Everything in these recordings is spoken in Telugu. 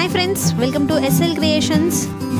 hi friends welcome to SL creations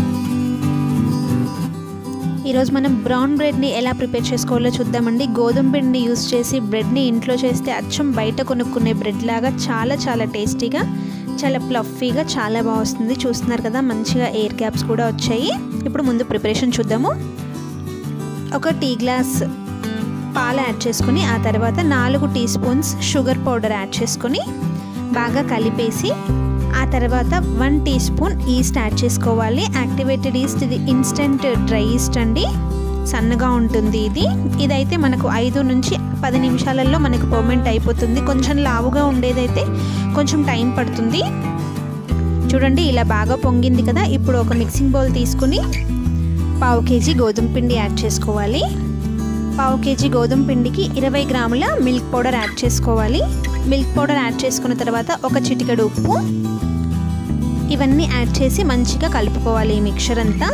ఈరోజు మనం బ్రౌన్ బ్రెడ్ని ఎలా ప్రిపేర్ చేసుకోవాలో చూద్దామండి గోధుమ పిండిని యూస్ చేసి బ్రెడ్ని ఇంట్లో చేస్తే అచ్చం బయట కొనుక్కునే బ్రెడ్ లాగా చాలా చాలా టేస్టీగా చాలా ప్లఫీగా చాలా బాగా వస్తుంది చూస్తున్నారు కదా మంచిగా ఎయిర్ క్యాప్స్ కూడా వచ్చాయి ఇప్పుడు ముందు ప్రిపరేషన్ చూద్దాము ఒక టీ గ్లాస్ పాలు యాడ్ చేసుకుని ఆ తర్వాత నాలుగు teaspoons sugar powder add చేసుకొని బాగా కలిపేసి ఆ తర్వాత one teaspoon yeast add చేసుకోవాలి యాక్టివేటెడ్ ఈస్ట్ ఇది ఇన్స్టెంట్ డ్రై ఈస్ట్ అండి సన్నగా ఉంటుంది ఇది ఇదైతే మనకు ఐదు నుంచి పది నిమిషాలలో మనకు పర్మనెంట్ అయిపోతుంది కొంచెం లావుగా ఉండేదైతే కొంచెం టైం పడుతుంది చూడండి ఇలా బాగా పొంగింది కదా ఇప్పుడు ఒక మిక్సింగ్ బౌల్ తీసుకుని పావు కేజీ గోధుమ పిండి యాడ్ చేసుకోవాలి పావు కేజీ గోధుమ పిండికి ఇరవై గ్రాముల మిల్క్ పౌడర్ యాడ్ చేసుకోవాలి మిల్క్ పౌడర్ యాడ్ చేసుకున్న తర్వాత ఒక చిటికెడు ఉప్పు ఇవన్నీ యాడ్ చేసి మంచిగా కలుపుకోవాలి ఈ మిక్చర్ అంతా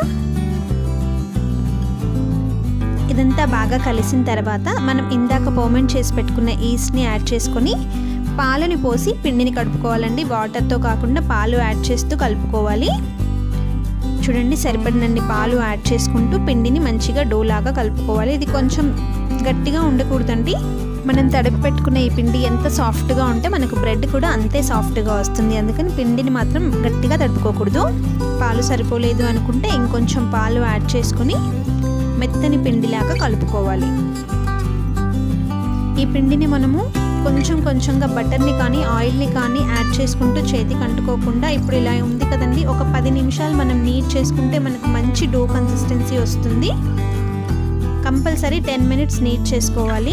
ఇదంతా బాగా కలిసిన తర్వాత మనం ఇందాక పర్మెంట్ చేసి పెట్టుకున్న ఈస్ట్ని యాడ్ చేసుకొని పాలని పోసి పిండిని కలుపుకోవాలండి వాటర్తో కాకుండా పాలు యాడ్ చేస్తూ కలుపుకోవాలి చూడండి సరిపడినన్ని పాలు యాడ్ చేసుకుంటూ పిండిని మంచిగా డోలాగా కలుపుకోవాలి ఇది కొంచెం గట్టిగా ఉండకూడదండి మనం తడిపి పెట్టుకునే ఈ పిండి ఎంత సాఫ్ట్గా ఉంటే మనకు బ్రెడ్ కూడా అంతే సాఫ్ట్గా వస్తుంది అందుకని పిండిని మాత్రం గట్టిగా తడుపుకోకూడదు పాలు సరిపోలేదు అనుకుంటే ఇంకొంచెం పాలు యాడ్ చేసుకుని మెత్తని పిండిలాగా కలుపుకోవాలి ఈ పిండిని మనము కొంచెం కొంచెంగా బటర్ని కానీ ఆయిల్ని కానీ యాడ్ చేసుకుంటూ చేతికి అంటుకోకుండా ఇప్పుడు ఇలా ఉంది కదండి ఒక పది నిమిషాలు మనం నీట్ చేసుకుంటే మనకు మంచి డో కన్సిస్టెన్సీ వస్తుంది కంపల్సరీ టెన్ మినిట్స్ నీట్ చేసుకోవాలి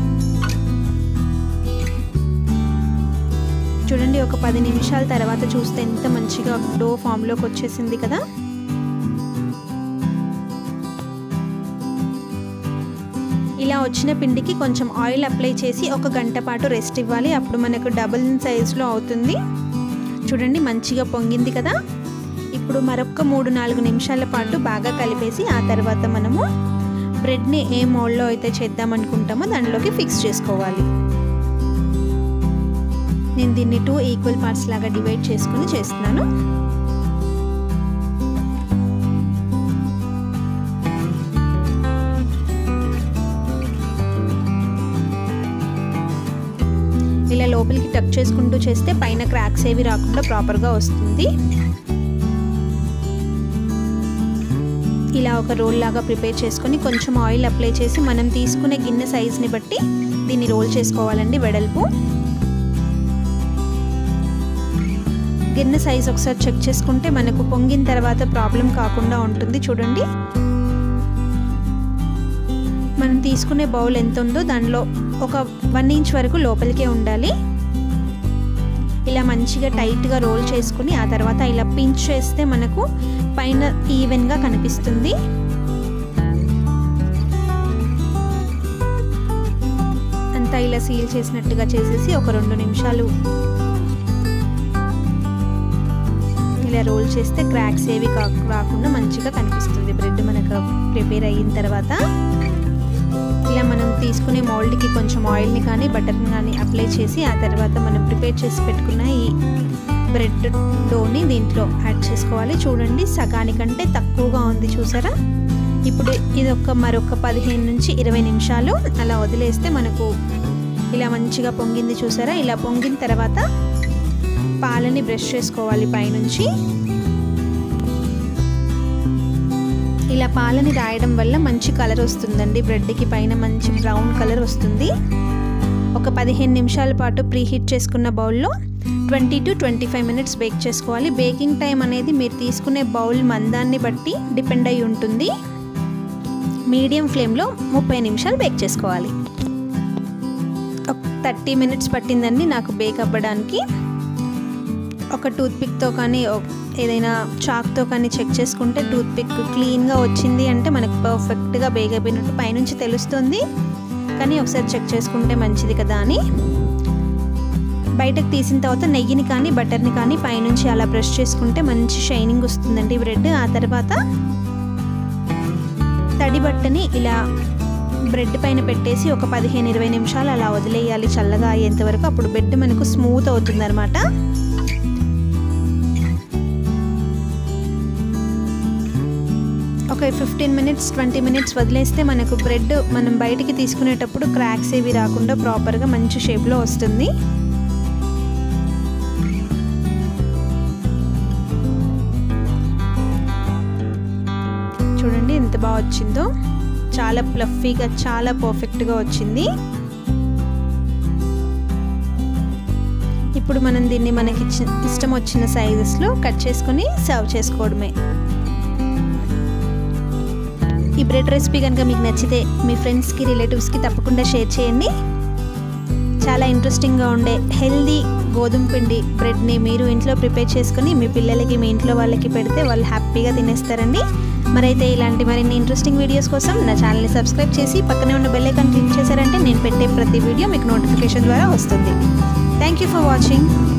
చూడండి ఒక పది నిమిషాల తర్వాత చూస్తే ఎంత మంచిగా డో ఫామ్లోకి వచ్చేసింది కదా ఇలా వచ్చిన పిండికి కొంచెం ఆయిల్ అప్లై చేసి ఒక గంట పాటు రెస్ట్ ఇవ్వాలి అప్పుడు మనకు డబుల్ సైజులో అవుతుంది చూడండి మంచిగా పొంగింది కదా ఇప్పుడు మరొక మూడు నాలుగు నిమిషాల పాటు బాగా కలిపేసి ఆ తర్వాత మనము బ్రెడ్ని ఏ మోల్డ్లో అయితే చేద్దాం అనుకుంటామో దానిలోకి ఫిక్స్ చేసుకోవాలి నేను దీన్ని టూ ఈక్వల్ పార్ట్స్ లాగా డివైడ్ చేసుకుని చేస్తున్నాను ఇలా లోపలికి టక్ చేసుకుంటూ చేస్తే పైన క్రాక్స్ ఏవి రాకుండా ప్రాపర్గా వస్తుంది ఇలా ఒక రోల్ లాగా ప్రిపేర్ చేసుకొని కొంచెం ఆయిల్ అప్లై చేసి మనం తీసుకునే గిన్నె సైజ్ని బట్టి దీన్ని రోల్ చేసుకోవాలండి వెడల్పు గిన్నె సైజ్ ఒకసారి చెక్ చేసుకుంటే మనకు పొంగిన తర్వాత ప్రాబ్లం కాకుండా ఉంటుంది చూడండి మనం తీసుకునే బౌల్ ఎంత ఉందో దానిలో ఒక వన్ ఇంచ్ వరకు లోపలికే ఉండాలి ఇలా మంచిగా టైట్గా రోల్ చేసుకుని ఆ తర్వాత ఇలా పించ్ చేస్తే మనకు పైన ఈవెన్గా కనిపిస్తుంది అంతా ఇలా సీల్ చేసినట్టుగా చేసేసి ఒక రెండు నిమిషాలు ఇలా రోల్ చేస్తే క్రాక్స్ ఏవి రాకుండా మంచిగా కనిపిస్తుంది బ్రెడ్ మనకు ప్రిపేర్ అయిన తర్వాత ఇలా మనం తీసుకునే మౌల్డ్కి కొంచెం ఆయిల్ని కానీ బటర్ని కానీ అప్లై చేసి ఆ తర్వాత మనం ప్రిపేర్ చేసి పెట్టుకున్న ఈ బ్రెడ్ డోని దీంట్లో యాడ్ చేసుకోవాలి చూడండి సగానికంటే తక్కువగా ఉంది చూసారా ఇప్పుడు ఇది ఒక మరొక పదిహేను నుంచి ఇరవై నిమిషాలు అలా వదిలేస్తే మనకు ఇలా మంచిగా పొంగింది చూసారా ఇలా పొంగిన తర్వాత పాలని బ్రష్ చేసుకోవాలి పైనుంచి ఇలా పాలని రాయడం వల్ల మంచి కలర్ వస్తుందండి బ్రెడ్కి పైన మంచి బ్రౌన్ కలర్ వస్తుంది ఒక పదిహేను నిమిషాల పాటు ప్రీ హీట్ చేసుకున్న బౌల్లో twenty to twenty five minutes bake చేసుకోవాలి బేకింగ్ టైం అనేది మీరు తీసుకునే బౌల్ మందాన్ని బట్టి డిపెండ్ అయి ఉంటుంది మీడియం ఫ్లేమ్లో ముప్పై నిమిషాలు బేక్ చేసుకోవాలి ఒక థర్టీ మినిట్స్ పట్టిందండి నాకు బేక్ అవ్వడానికి ఒక టూత్పిక్తో కానీ ఏదైనా చాక్తో కానీ చెక్ చేసుకుంటే టూత్పిక్ క్లీన్గా వచ్చింది అంటే మనకు పర్ఫెక్ట్గా బేక్ అయిపోయినట్టు పైనుంచి తెలుస్తుంది కానీ ఒకసారి చెక్ చేసుకుంటే మంచిది కదా అని బయటకు తీసిన తర్వాత నెయ్యిని కానీ బటర్ని కానీ పైనుంచి అలా బ్రష్ చేసుకుంటే మంచి షైనింగ్ వస్తుందండి బ్రెడ్ ఆ తర్వాత తడి బట్టని ఇలా బ్రెడ్ పైన పెట్టేసి ఒక పదిహేను ఇరవై నిమిషాలు అలా వదిలేయాలి చల్లగా అయ్యేంత వరకు అప్పుడు బెడ్ మనకు స్మూత్ అవుతుంది అనమాట ఒక ఫిఫ్టీన్ మినిట్స్ ట్వంటీ మినిట్స్ వదిలేస్తే మనకు బ్రెడ్ మనం బయటికి తీసుకునేటప్పుడు క్రాక్స్ ఏవి రాకుండా ప్రాపర్గా మంచి షేప్లో వస్తుంది చూడండి ఎంత బాగా వచ్చిందో చాలా ప్లఫీగా చాలా పర్ఫెక్ట్గా వచ్చింది ఇప్పుడు మనం దీన్ని మనకి ఇష్టం వచ్చిన సైజెస్లో కట్ చేసుకొని సర్వ్ చేసుకోవడమే ఈ బ్రెడ్ రెసిపీ కనుక మీకు నచ్చితే మీ ఫ్రెండ్స్కి రిలేటివ్స్కి తప్పకుండా షేర్ చేయండి చాలా ఇంట్రెస్టింగ్గా ఉండే హెల్దీ గోధుమ పిండి బ్రెడ్ని మీరు ఇంట్లో ప్రిపేర్ చేసుకొని మీ పిల్లలకి మీ ఇంట్లో వాళ్ళకి పెడితే వాళ్ళు హ్యాపీగా తినేస్తారండి మరైతే ఇలాంటి మరిన్ని ఇంట్రెస్టింగ్ వీడియోస్ కోసం నా ఛానల్ని సబ్స్క్రైబ్ చేసి పక్కనే ఉన్న బెల్ ఐకాన్ క్లిక్ చేశారంటే నేను పెట్టే ప్రతి వీడియో మీకు నోటిఫికేషన్ ద్వారా వస్తుంది థ్యాంక్ యూ ఫర్ వాచింగ్